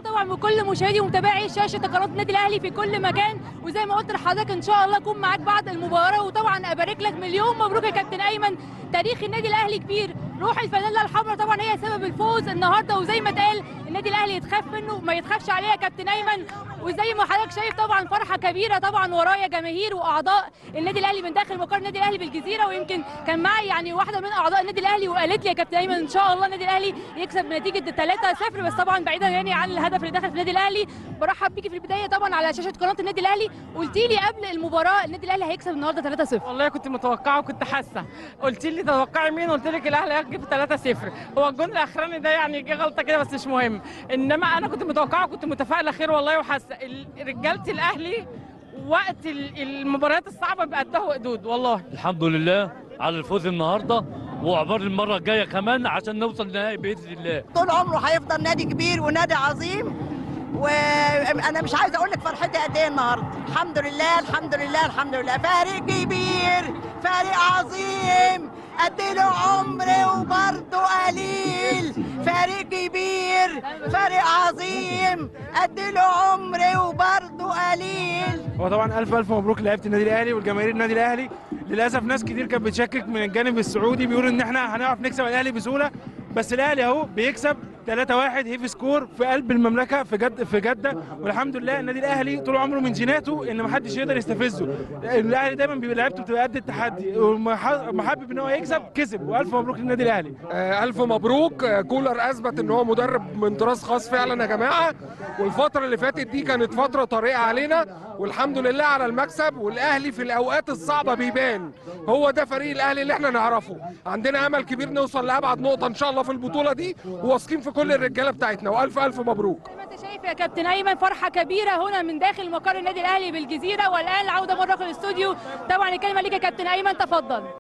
طبعا بكل مشاهدي ومتابعي شاشه قناه النادي الاهلي في كل مكان وزي ما قلت لحضرتك ان شاء الله اكون معاك بعد المباراه وطبعا ابارك لك مليون مبروك يا كابتن ايمن تاريخ النادي الاهلي كبير روح الفانيلا الحمراء طبعا هي سبب الفوز النهارده وزي ما اتقال النادي الاهلي يتخاف منه ما يتخافش عليه يا كابتن ايمن وزي ما حضرتك شايف طبعا فرحه كبيره طبعا ورايا جماهير واعضاء النادي الاهلي من داخل مقر النادي الاهلي بالجزيره ويمكن كان معي يعني واحده من اعضاء النادي الاهلي وقالت لي يا كابتن ايمن ان شاء الله النادي الاهلي يكسب بنتيجه 3-0 بس طبعا بعيدا يعني عن الهدف اللي دخل في النادي الاهلي برحب بيكي في البدايه طبعا على شاشه قناه النادي الاهلي قلت لي قبل المباراه النادي الاهلي هيكسب النهارده 3-0 والله كنت متوقعه وكنت حاسه قلت لي تتوقعي مين قلت لك الاهلي هيجيب 3-0 هو الجون الاخراني ده يعني جه غلطه كده بس مش مهم انما انا كنت متوقعه وكنت متفائله خير والله وحاسه ال- رجاله الاهلي وقت ال- المباريات الصعبه بيقدها قدود والله الحمد لله على الفوز النهارده وعبار المره الجايه كمان عشان نوصل النهائي باذن الله طول عمره هيفضل نادي كبير ونادي عظيم وانا مش عايزه اقول لك فرحتي قد ايه النهارده الحمد لله الحمد لله الحمد لله فريق كبير فريق عظيم اديله عمري وبرضه قليل فريق كبير فريق عظيم اديله عمري وبرضه قليل هو طبعا الف الف مبروك لعيبه النادي الاهلي والجماهير النادي الاهلي للاسف ناس كتير كانت بتشكك من الجانب السعودي بيقولوا ان احنا هنعرف نكسب الاهلي بسهوله بس الاهلي اهو بيكسب 3-1 هيفي سكور في قلب المملكه في جد في جده والحمد لله النادي الاهلي طول عمره من جيناته ان ما حدش يقدر يستفزه الاهلي دايما بيبقى لعيبته بتبقى قد التحدي ومحبب ان هو يكسب كسب والف مبروك للنادي الاهلي آه، ألف مبروك آه، كولر أثبت إن هو مدرب من طراز خاص فعلا يا جماعة والفترة اللي فاتت دي كانت فترة طريقة علينا والحمد لله على المكسب والأهلي في الأوقات الصعبة بيبان هو ده فريق الأهلي اللي احنا نعرفه عندنا أمل كبير نوصل لأبعد نقطة إن شاء الله في البطولة دي وواثقين في كل الرجالة بتاعتنا وألف ألف مبروك زي ما انت شايف يا كابتن ايمن فرحه كبيره هنا من داخل مقر النادي الاهلي بالجزيره والان العوده مره في الاستوديو طبعا الكلمه ليك يا كابتن ايمن تفضل